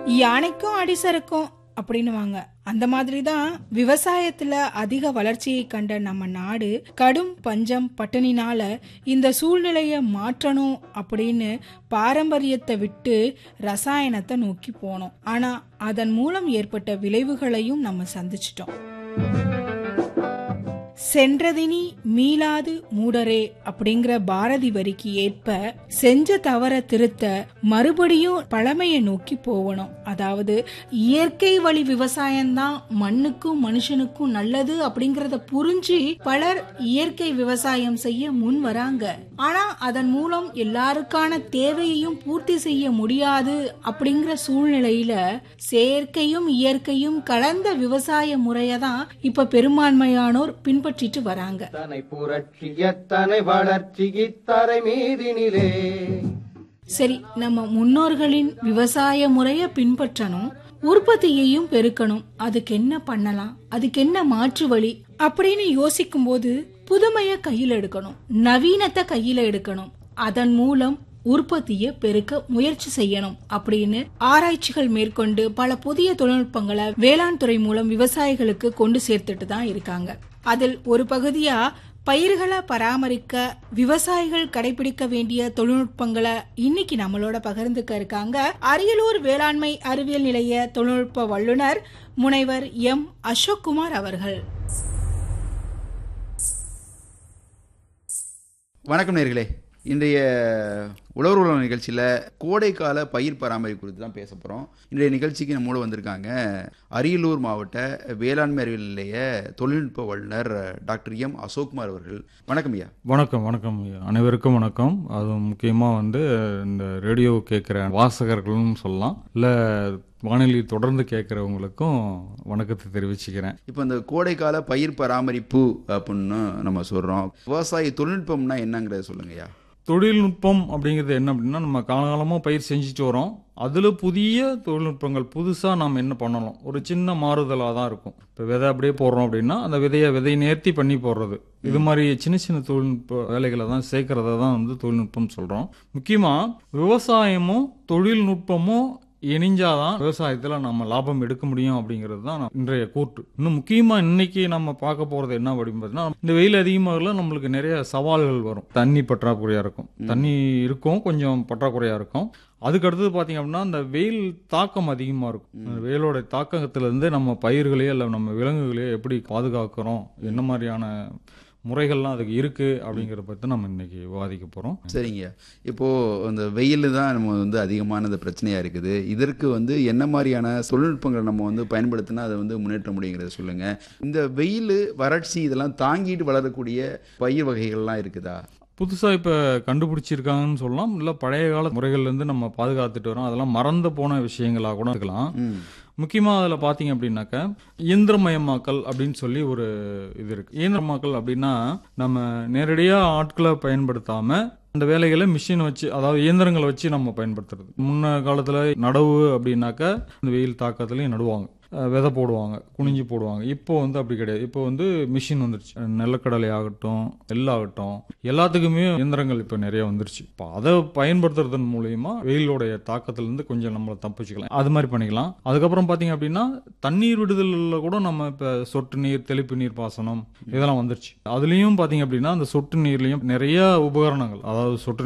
யானைக்கும் அடிசருக்கும் அப்படின்னுவாங்க அந்த மாதிரி தான் விவசாயத்துல அதிக வளர்ச்சியை கண்ட நம்ம நாடு கடும் பஞ்சம் பட்டினினால இந்த சூழ்நிலையை மாற்றணும் அப்படின்னு பாரம்பரியத்தை விட்டு ரசாயனத்தை நோக்கி போனோம் ஆனா அதன் மூலம் ஏற்பட்ட விளைவுகளையும் நம்ம சந்திச்சிட்டோம் சென்றதினி மீளாது மூடரே அப்படிங்கிற பாரதி வரிக்கு ஏற்ப செஞ்ச தவற திருத்த மறுபடியும் பழமையை நோக்கி போகணும் அதாவது இயற்கை வழி விவசாயம்தான் மண்ணுக்கும் மனுஷனுக்கும் நல்லது அப்படிங்கறத புரிஞ்சு பலர் இயற்கை விவசாயம் செய்ய முன் வராங்க ஆனா அதன் மூலம் எல்லாருக்கான தேவையையும் பூர்த்தி செய்ய முடியாது அப்படிங்கிற சூழ்நிலையில செயற்கையும் இயற்கையும் கலந்த விவசாய முறையை தான் இப்ப பெரும்பான்மையானோர் பின்பற்றிட்டு வராங்க தனை புரட்சியத்தனை வளர்ச்சி தரை மீதினிலே சரி நம்ம முன்னோர்களின் விவசாய முறைய பின்பற்றணும் உற்பத்தியையும் பெருக்கணும் அதுக்கு என்ன பண்ணலாம் அதுக்கு என்ன மாற்று வழி அப்படின்னு யோசிக்கும் போது புதுமைய கையில எடுக்கணும் நவீனத்தை கையில எடுக்கணும் அதன் மூலம் உற்பத்தியை பெருக்க முயற்சி செய்யணும் அப்படின்னு ஆராய்ச்சிகள் மேற்கொண்டு பல புதிய தொழில்நுட்பங்களை வேளாண் துறை மூலம் விவசாயிகளுக்கு கொண்டு சேர்த்துட்டு தான் இருக்காங்க அதில் ஒரு பகுதியா பயிர்களை பராமரிக்க விவசாயிகள் கடைபிடிக்க வேண்டிய தொழில்நுட்பங்களை இன்னைக்கு நம்மளோட பகிர்ந்துக்க இருக்காங்க அரியலூர் வேளாண்மை அறிவியல் நிலைய தொழில்நுட்ப வல்லுநர் முனைவர் எம் அசோக்குமார் அவர்கள் வணக்கம் நேர்களே இன்றைய உழவர் உலக நிகழ்ச்சியில் கோடைக்கால பயிர் பராமரிப்பு குறித்து தான் பேச போகிறோம் இன்றைய நிகழ்ச்சிக்கு நம்மோடு வந்திருக்காங்க அரியலூர் மாவட்ட வேளாண்மை அறிவியல் நிலைய தொழில்நுட்ப வல்லுநர் டாக்டர் எம் அசோக்குமார் அவர்கள் வணக்கம் ஐயா வணக்கம் வணக்கம் அனைவருக்கும் வணக்கம் அதுவும் முக்கியமாக வந்து இந்த ரேடியோ கேட்குற வாசகர்களும் சொல்லலாம் இல்லை வானொலி தொடர்ந்து கேட்குறவங்களுக்கும் வணக்கத்தை தெரிவிச்சுக்கிறேன் இப்போ இந்த கோடைக்கால பயிர் பராமரிப்பு அப்படின்னு நம்ம சொல்கிறோம் விவசாய தொழில்நுட்பம்னா என்னங்கிறத சொல்லுங்கய்யா தொழில்நுட்பம் அப்படிங்கிறது என்ன அப்படின்னா நம்ம காலகாலமாக பயிர் செஞ்சுட்டு வரோம் அதில் புதிய தொழில்நுட்பங்கள் புதுசாக நாம் என்ன பண்ணணும் ஒரு சின்ன மாறுதலாக தான் இருக்கும் இப்போ விதை அப்படியே போடுறோம் அப்படின்னா அந்த விதையை விதை நேர்த்தி பண்ணி போடுறது இது மாதிரி சின்ன சின்ன தொழில்நுட்ப வேலைகளை தான் சேர்க்கறத தான் வந்து தொழில்நுட்பம் சொல்கிறோம் முக்கியமாக விவசாயமும் தொழில்நுட்பமும் இணைஞ்சாதான் விவசாயத்தில் நம்ம லாபம் எடுக்க முடியும் அப்படிங்கிறது தான் நான் இன்றைய கூற்று இன்னும் முக்கியமாக இன்னைக்கு நம்ம பார்க்க போகிறது என்ன அப்படின்னு பார்த்தீங்கன்னா இந்த வெயில் அதிகமாக நம்மளுக்கு நிறைய சவால்கள் வரும் தண்ணி பற்றாக்குறையாக இருக்கும் தண்ணி இருக்கும் கொஞ்சம் பற்றாக்குறையாக இருக்கும் அதுக்கு அடுத்தது பார்த்தீங்க அப்படின்னா அந்த வெயில் தாக்கம் அதிகமாக இருக்கும் அந்த வெயிலோட தாக்கத்திலிருந்து நம்ம பயிர்களையோ இல்லை நம்ம விலங்குகளையோ எப்படி பாதுகாக்கிறோம் என்ன மாதிரியான முறைகள்லாம் அதுக்கு இருக்கு அப்படிங்கிறத பற்றி நம்ம இன்னைக்கு விவாதிக்க போகிறோம் சரிங்க இப்போது இந்த வெயில் தான் நம்ம வந்து அதிகமானது பிரச்சனையாக இருக்குது இதற்கு வந்து என்ன மாதிரியான தொழில்நுட்பங்களை நம்ம வந்து பயன்படுத்தினா அதை வந்து முன்னேற்ற முடியுங்கிறத சொல்லுங்கள் இந்த வெயில் வறட்சி இதெல்லாம் தாங்கிட்டு வளரக்கூடிய பயிர் வகைகள்லாம் இருக்குதா புதுசாக இப்போ கண்டுபிடிச்சிருக்காங்கன்னு சொல்லலாம் இல்லை பழைய கால முறைகள்லேருந்து நம்ம பாதுகாத்துட்டு வரோம் அதெல்லாம் மறந்து போன விஷயங்களாக கூட இருக்கலாம் ம் முக்கியமாக அதில் பார்த்தீங்க அப்படின்னாக்க இயந்திரமயமாக்கல் அப்படின்னு சொல்லி ஒரு இது இருக்கு இயந்திரமயமாக்கல் அப்படின்னா நம்ம நேரடியாக ஆட்களை பயன்படுத்தாமல் அந்த வேலைகளை மிஷின் வச்சு அதாவது இயந்திரங்களை வச்சு நம்ம பயன்படுத்துறது முன்ன காலத்தில் நடவு அப்படின்னாக்க இந்த வெயில் தாக்கத்துலேயும் நடுவாங்க அஹ் விதை போடுவாங்க குனிஞ்சு போடுவாங்க இப்போ வந்து அப்படி கிடையாது இப்போ வந்து மிஷின் வந்துருச்சு நிலக்கடலை ஆகட்டும் எள்ளாகட்டும் எல்லாத்துக்குமே இயந்திரங்கள் இப்போ நிறைய வந்துருச்சு இப்போ அதை பயன்படுத்துறதன் மூலியமா வெயிலோடைய தாக்கத்திலிருந்து கொஞ்சம் நம்மளை தப்பிச்சுக்கலாம் அது மாதிரி பண்ணிக்கலாம் அதுக்கப்புறம் பார்த்தீங்க அப்படின்னா தண்ணீர் விடுதலில் கூட நம்ம இப்போ சொட்டு நீர் தெளிப்பு நீர் பாசனம் இதெல்லாம் வந்துருச்சு அதுலேயும் பார்த்தீங்க அப்படின்னா அந்த சொட்டு நீர்லையும் நிறைய உபகரணங்கள் அதாவது சொட்டு